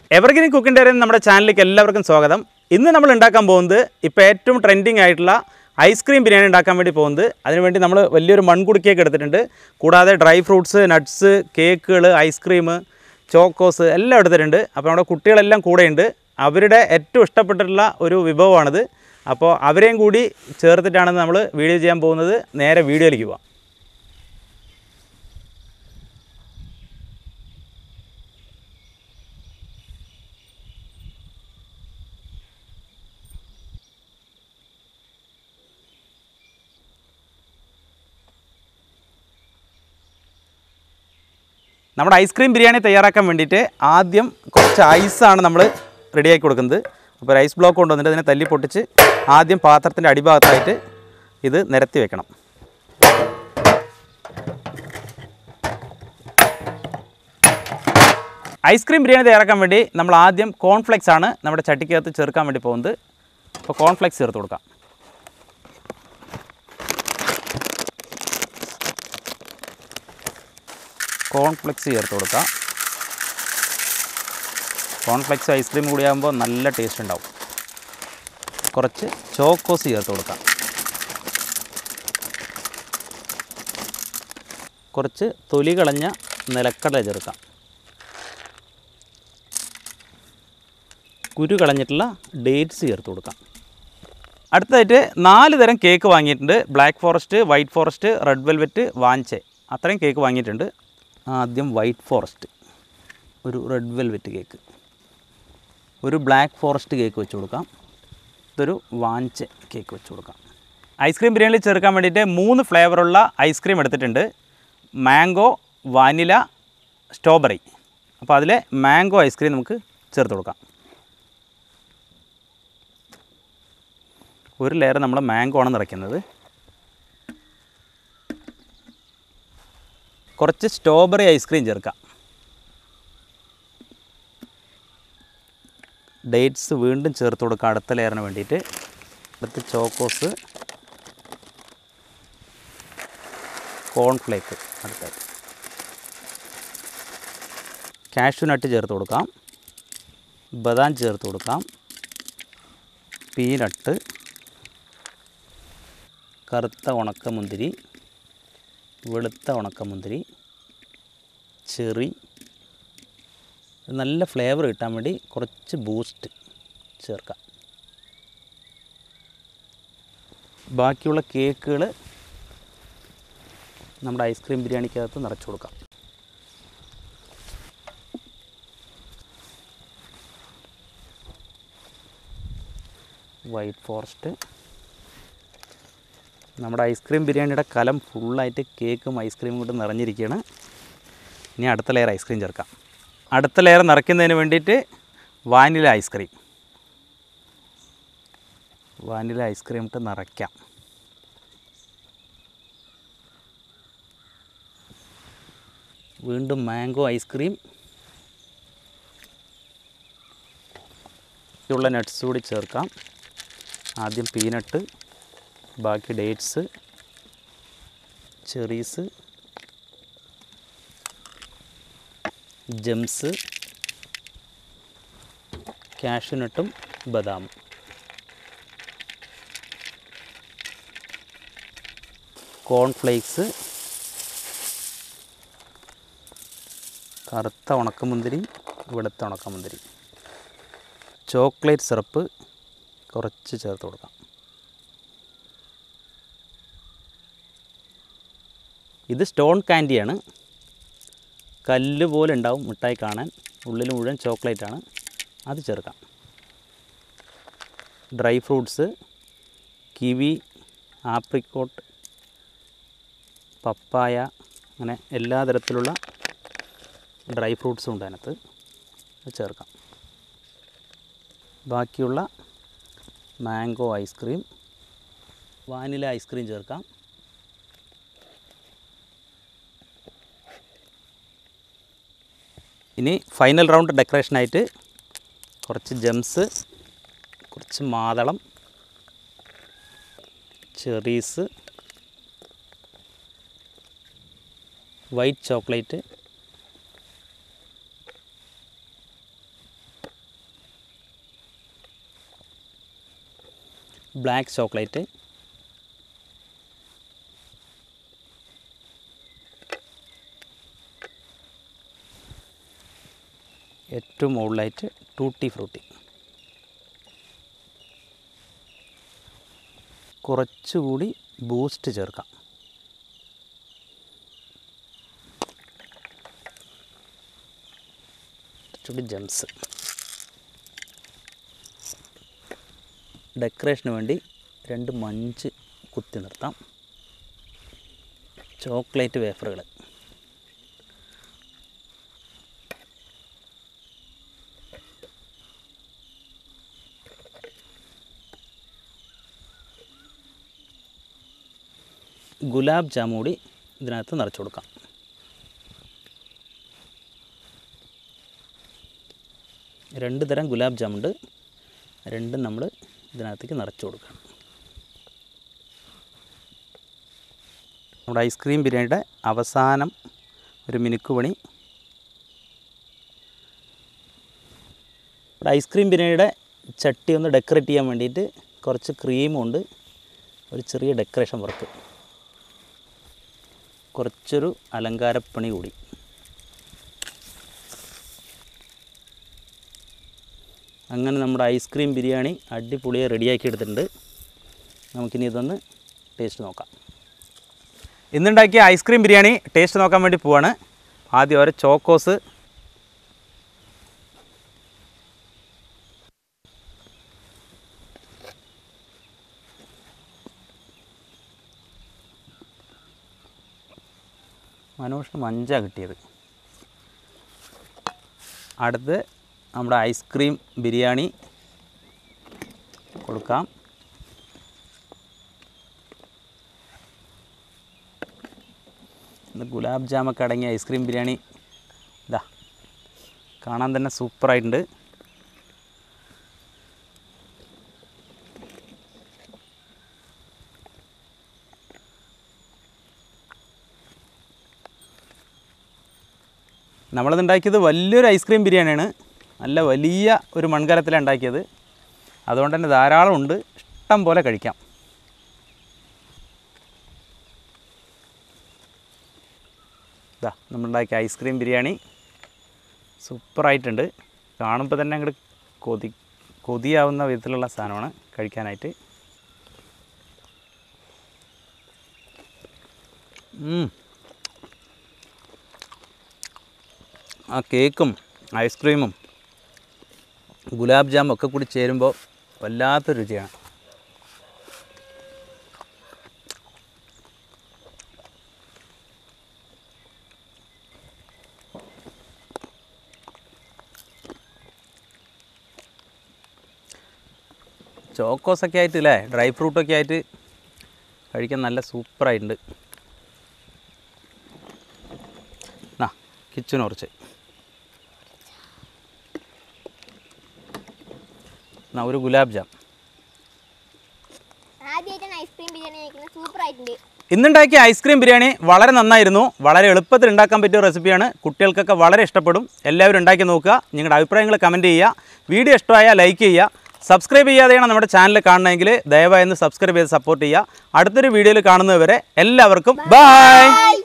Evergreen കുക്കിൻ്റെ നമ്മുടെ ചാനലിലേക്ക് എല്ലാവർക്കും സ്വാഗതം ഇന്ന് നമ്മൾ ഉണ്ടാക്കാൻ പോകുന്നത് ഇപ്പോൾ ഏറ്റവും ട്രെൻഡിങ് ആയിട്ടുള്ള ഐസ്ക്രീം ബിരിയാണി ഉണ്ടാക്കാൻ വേണ്ടി പോകുന്നത് അതിനുവേണ്ടി നമ്മൾ വലിയൊരു മൺകുടുക്കിയൊക്കെ എടുത്തിട്ടുണ്ട് കൂടാതെ ഡ്രൈ ഫ്രൂട്ട്സ് നട്ട്സ് കേക്കുകൾ ഐസ്ക്രീം ചോക്കോസ് എല്ലാം എടുത്തിട്ടുണ്ട് അപ്പോൾ നമ്മുടെ കുട്ടികളെല്ലാം കൂടെയുണ്ട് അവരുടെ ഏറ്റവും ഇഷ്ടപ്പെട്ടിട്ടുള്ള ഒരു വിഭവമാണിത് അപ്പോൾ അവരെയും കൂടി ചേർത്തിട്ടാണ് നമ്മൾ വീഡിയോ ചെയ്യാൻ പോകുന്നത് നേരെ വീഡിയോയിലേക്ക് പോവാം നമ്മുടെ ഐസ്ക്രീം ബിരിയാണി തയ്യാറാക്കാൻ വേണ്ടിയിട്ട് ആദ്യം കുറച്ച് ഐസാണ് നമ്മൾ റെഡിയാക്കി കൊടുക്കുന്നത് അപ്പോൾ ഒരു ഐസ് ബ്ലോക്ക് കൊണ്ടുവന്നിട്ട് അതിനെ തല്ലി പൊട്ടിച്ച് ആദ്യം പാത്രത്തിൻ്റെ അടിഭാഗത്തായിട്ട് ഇത് നിരത്തി വെക്കണം ഐസ്ക്രീം ബിരിയാണി തയ്യാറാക്കാൻ വേണ്ടി നമ്മൾ ആദ്യം കോൺഫ്ലെക്സ് ആണ് നമ്മുടെ ചട്ടിക്കകത്ത് ചേർക്കാൻ വേണ്ടി പോകുന്നത് അപ്പോൾ കോൺഫ്ലെക്സ് ചേർത്ത് കൊടുക്കാം കോൺഫ്ലെക്സ് ചേർത്ത് കൊടുക്കാം കോൺഫ്ലെക്സ് ഐസ്ക്രീം കൂടിയാകുമ്പോൾ നല്ല ടേസ്റ്റ് ഉണ്ടാവും കുറച്ച് ചോക്കോസ് ചേർത്ത് കൊടുക്കാം കുറച്ച് തൊലി കളഞ്ഞ നിലക്കടല ചേർക്കാം കുരു കളഞ്ഞിട്ടുള്ള ഡേറ്റ്സ് ചേർത്ത് കൊടുക്കാം അടുത്തതായിട്ട് നാല് തരം കേക്ക് വാങ്ങിയിട്ടുണ്ട് black forest white forest red velvet വാഞ്ചെ അത്രയും കേക്ക് വാങ്ങിയിട്ടുണ്ട് ആദ്യം വൈറ്റ് ഫോറസ്റ്റ് ഒരു റെഡ് വെൽവെറ്റ് കേക്ക് ഒരു ബ്ലാക്ക് ഫോറസ്റ്റ് കേക്ക് വെച്ച് കൊടുക്കാം ഇതൊരു വാഞ്ചെ കേക്ക് വെച്ച് കൊടുക്കാം ഐസ്ക്രീം ബിരിയാണിയിൽ ചേർക്കാൻ വേണ്ടിയിട്ട് മൂന്ന് ഫ്ലേവറുള്ള ഐസ്ക്രീം എടുത്തിട്ടുണ്ട് മാംഗോ വാനില സ്ട്രോബെറി അപ്പോൾ അതിലെ മാംഗോ ഐസ്ക്രീം നമുക്ക് ചേർത്ത് കൊടുക്കാം ഒരു ലെയർ നമ്മൾ മാംഗോ ആണ് നിറയ്ക്കുന്നത് കുറച്ച് സ്ട്രോബെറി ഐസ്ക്രീം ചേർക്കാം ഡേറ്റ്സ് വീണ്ടും ചേർത്ത് കൊടുക്കാം അടുത്ത ലെയറിന് വേണ്ടിയിട്ട് അടുത്ത് ചോക്കോസ് കോൺഫ്ലേക്ക് അടുത്തായിട്ട് കാഷ്യൂ നട്ട് ചേർത്ത് കൊടുക്കാം ബദാം ചേർത്ത് കൊടുക്കാം പീനട്ട് കറുത്ത ഉണക്കമുന്തിരി വെളുത്ത ഉണക്കമുന്തിരി ചെറി നല്ല ഫ്ലേവർ കിട്ടാൻ വേണ്ടി കുറച്ച് ബൂസ്റ്റ് ചേർക്കാം ബാക്കിയുള്ള കേക്കുകൾ നമ്മുടെ ഐസ്ക്രീം ബിരിയാണിക്കകത്ത് നിറച്ച് കൊടുക്കാം വൈറ്റ് ഫോറസ്റ്റ് നമ്മുടെ ഐസ്ക്രീം ബിരിയാണിയുടെ കലം ഫുള്ളായിട്ട് കേക്കും ഐസ്ക്രീമും കൊണ്ട് നിറഞ്ഞിരിക്കുകയാണ് ഇനി അടുത്ത ലെയർ ഐസ്ക്രീം ചേർക്കാം അടുത്ത ലെയർ നിറയ്ക്കുന്നതിന് വേണ്ടിയിട്ട് വാനില ഐസ്ക്രീം വാനില ഐസ്ക്രീം ഇട്ട് നിറയ്ക്കാം വീണ്ടും മാംഗോ ഐസ്ക്രീം ഉള്ള നട്ട്സ് കൂടി ചേർക്കാം ആദ്യം പീനട്ട് ബാക്കി ഡേറ്റ്സ് ചെറീസ് ജംസ് കാഷ്യൂനട്ടും ബദാമും കോൺഫ്ലേക്സ് കറുത്ത ഉണക്കമുന്തിരി വെളുത്ത ഉണക്കമുന്തിരി ചോക്ലേറ്റ് സിറപ്പ് കുറച്ച് ചേർത്ത് കൊടുക്കാം ഇത് സ്റ്റോൺ കാൻഡിയാണ് കല്ല് പോലെ ഉണ്ടാവും മിഠായി കാണാൻ ഉള്ളിൽ മുഴുവൻ ചോക്ലേറ്റ് ആണ് അത് ചേർക്കാം ഡ്രൈ ഫ്രൂട്ട്സ് കിവി ആപ്രിക്കോട്ട് പപ്പായ അങ്ങനെ എല്ലാ തരത്തിലുള്ള ഡ്രൈ ഫ്രൂട്ട്സും ഉണ്ട് അതിനകത്ത് അത് ചേർക്കാം ബാക്കിയുള്ള മാംഗോ ഐസ്ക്രീം വാനില ഐസ്ക്രീം ചേർക്കാം ഇനി ഫൈനൽ റൗണ്ട് ഡെക്കറേഷനായിട്ട് കുറച്ച് ജംസ് കുറച്ച് മാതളം cherries white chocolate black chocolate ഏറ്റവും മുകളിലായിട്ട് ടൂട്ടി ഫ്രൂട്ടി കുറച്ചുകൂടി ബൂസ്റ്റ് ചേർക്കാം കുറച്ചുകൂടി ജംസ് ഡെക്കറേഷന് വേണ്ടി രണ്ട് മഞ്ച് കുത്തി നിർത്താം ചോക്ലേറ്റ് വേഫറുകൾ ഗുലാബ് ജാമു കൂടി ഇതിനകത്ത് നിറച്ച് കൊടുക്കാം രണ്ട് തരം ഗുലാബ് ജാമുണ്ട് രണ്ടും നമ്മൾ ഇതിനകത്തേക്ക് നിറച്ച് കൊടുക്കണം നമ്മുടെ ഐസ്ക്രീം ബിരിയാണിയുടെ അവസാനം ഒരു മിനുക്ക് പണി ഇവിടെ ഐസ്ക്രീം ബിരിയാണിയുടെ ചട്ടി ഒന്ന് ഡെക്കറേറ്റ് ചെയ്യാൻ വേണ്ടിയിട്ട് കുറച്ച് ക്രീമും ഉണ്ട് ഒരു ചെറിയ ഡെക്കറേഷൻ വർക്ക് കുറച്ചൊരു അലങ്കാരപ്പണി കൂടി അങ്ങനെ നമ്മുടെ ഐസ്ക്രീം ബിരിയാണി അടിപൊളിയായി റെഡിയാക്കി എടുത്തിട്ടുണ്ട് നമുക്കിനി ഇതൊന്ന് ടേസ്റ്റ് നോക്കാം ഇന്നുണ്ടാക്കിയ ഐസ്ക്രീം ബിരിയാണി ടേസ്റ്റ് നോക്കാൻ വേണ്ടി പോവാണ് ആദ്യം ഓരോ ചോക്കോസ് മനോഷിന് മഞ്ചാ കിട്ടിയത് അടുത്ത് നമ്മുടെ ഐസ്ക്രീം ബിരിയാണി കൊടുക്കാം ഇത് ഗുലാബ് ജാമൊക്കെ അടങ്ങിയ ഐസ്ക്രീം ബിരിയാണി ഇതാ കാണാൻ തന്നെ സൂപ്പറായിട്ടുണ്ട് നമ്മളിത് ഉണ്ടാക്കിയത് വലിയൊരു ഐസ്ക്രീം ബിരിയാണിയാണ് നല്ല വലിയ ഒരു മൺകലത്തിലാണ് ഉണ്ടാക്കിയത് അതുകൊണ്ട് തന്നെ ധാരാളം ഉണ്ട് ഇഷ്ടം പോലെ കഴിക്കാം ഇതാ നമ്മളുണ്ടാക്കിയ ഐസ്ക്രീം ബിരിയാണി സൂപ്പറായിട്ടുണ്ട് കാണുമ്പോൾ തന്നെ അങ്ങോട്ട് കൊതി കൊതിയാവുന്ന വിധത്തിലുള്ള സാധനമാണ് കഴിക്കാനായിട്ട് ഉം. ആ കേക്കും ഐസ്ക്രീമും ഗുലാബ് ജാമും ഒക്കെ കൂടി ചേരുമ്പോൾ വല്ലാത്തൊരു രുചിയാണ് ചോക്കോസൊക്കെ ആയിട്ട് അല്ലേ ഡ്രൈ ഫ്രൂട്ടൊക്കെ ആയിട്ട് കഴിക്കാൻ നല്ല സൂപ്പറായിട്ടുണ്ട് ആ കിച്ചന് കുറച്ച് എന്നാ ഒരു ഗുലാബ് ജാം ആദ്യമായിട്ടാണ് ഐസ്ക്രീം ബിരിയാണി കഴിക്കുന്നത് സൂപ്പർ ആയിട്ടുണ്ട് ഇന്നുണ്ടാക്കിയ ഐസ്ക്രീം ബിരിയാണി വളരെ നന്നായിരുന്നു വളരെ എളുപ്പത്തിൽ ഉണ്ടാക്കാൻ പറ്റിയ റെസിപ്പിയാണ് കുട്ടികൾക്കൊക്കെ വളരെ ഇഷ്ടപ്പെടും എല്ലാവരും ഉണ്ടാക്കി നോക്കുക നിങ്ങളുടെ അഭിപ്രായങ്ങൾ കമൻറ്റ് ചെയ്യുക വീഡിയോ ഇഷ്ടമായാൽ ലൈക്ക് ചെയ്യുക സബ്സ്ക്രൈബ് ചെയ്യാതെയാണ് നമ്മുടെ ചാനൽ കാണണമെങ്കിൽ ദയവായി ഒന്ന് സബ്സ്ക്രൈബ് ചെയ്ത് സപ്പോർട്ട് ചെയ്യുക അടുത്തൊരു വീഡിയോയിൽ കാണുന്നതുവരെ എല്ലാവർക്കും ബൈ